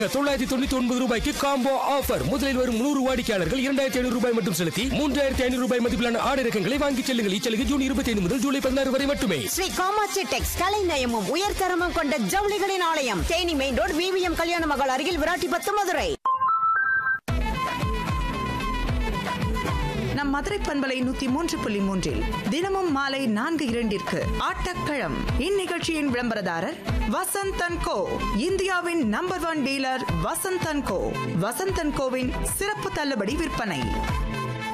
தொள்ளாயிரத்தி தொண்ணூத்தி ஒன்பது ரூபாய்க்கு காம்போ ஆஃபர் முதலில் வரும் நூறு வாடிக்கையாளர்கள் இரண்டாயிரத்தி ஐநூறு ரூபாய் மட்டும் செலுத்தி மூன்றாயிரத்தி ஐநூறு ரூபாய் மதிப்பிலான ஆடை ரகங்களை வாங்கிச் செல்லுங்கள் இச்சலுகை ஜூன் இருபத்தி ஐந்து முதல் ஜூலை பதினாறு வரை மட்டுமே ஸ்ரீ காமாட்சி டெக்ஸ் கலை நயமும் உயர்தரமும் கொண்ட ஜவுளிகளின் ஆலயம் தேனி மெயின் ரோடு விவிஎம் கல்யாண மகள் அருகில் விராட்டிபத்து மதுரை நம் மதுரை பண்பலை நூத்தி மூன்று புள்ளி மூன்றில் தினமும் மாலை நான்கு இரண்டிற்கு ஆட்டக்களம் இந்நிகழ்ச்சியின் விளம்பரதாரர் வசந்தன் கோ இந்தியாவின் number one dealer Vasanthan co Vasanthan கோவின் சிறப்பு தள்ளுபடி விற்பனை